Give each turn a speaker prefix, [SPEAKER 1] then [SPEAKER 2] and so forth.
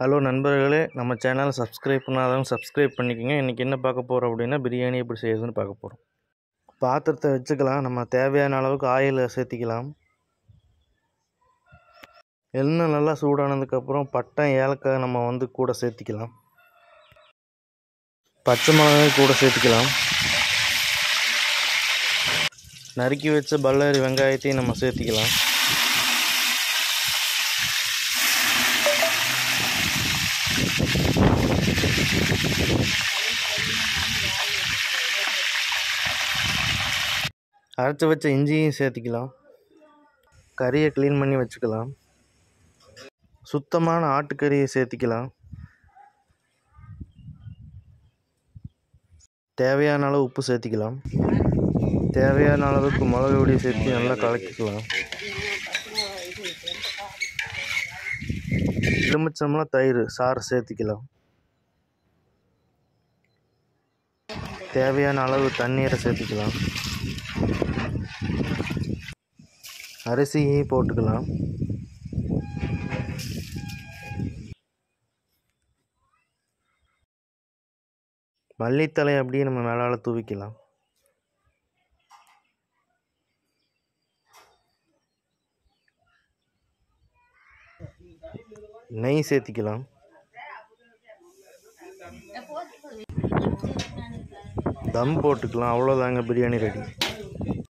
[SPEAKER 1] hello நண்பர்களே நம்ம சேனலை சப்ஸ்கிரைப் பண்ணாதவங்க சப்ஸ்கிரைப் பண்ணிக்கோங்க இன்றைக்கி என்ன பார்க்க போகிறோம் அப்படின்னா பிரியாணி எப்படி செய்யுதுன்னு பார்க்க போகிறோம் பாத்திரத்தை வச்சுக்கலாம் நம்ம தேவையான அளவுக்கு ஆயில் சேர்த்திக்கலாம் எண்ணெய் நல்லா சூடானதுக்கப்புறம் பட்டை ஏலக்காய் நம்ம வந்து கூட சேர்த்திக்கலாம் பச்சை மிளகாய் கூட சேர்த்துக்கலாம் நறுக்கி வச்ச பல்லாரி வெங்காயத்தையும் நம்ம சேர்த்திக்கலாம் அரைச்சி வச்ச இஞ்சியும் சேர்த்திக்கலாம் கறியை க்ளீன் பண்ணி வச்சுக்கலாம் சுத்தமான ஆட்டுக்கறியை சேர்த்திக்கலாம் தேவையான அளவு உப்பு சேர்த்திக்கலாம் தேவையான அளவுக்கு மிளகு பொடி சேர்த்து நல்லா கலக்கிக்கலாம் எலுமிச்சம்பழம் தயிர் சாறு சேர்த்திக்கலாம் தேவையான அளவு தண்ணீரை சேர்த்திக்கலாம் அரிசியை போட்டுக்கலாம் மல்லித்தலை அப்படியே நம்ம மேலால் தூவிக்கலாம் நெய் சேர்த்திக்கலாம் தம் போட்டுக்கலாம் அவ்வளோதாங்க பிரியாணி ரெடி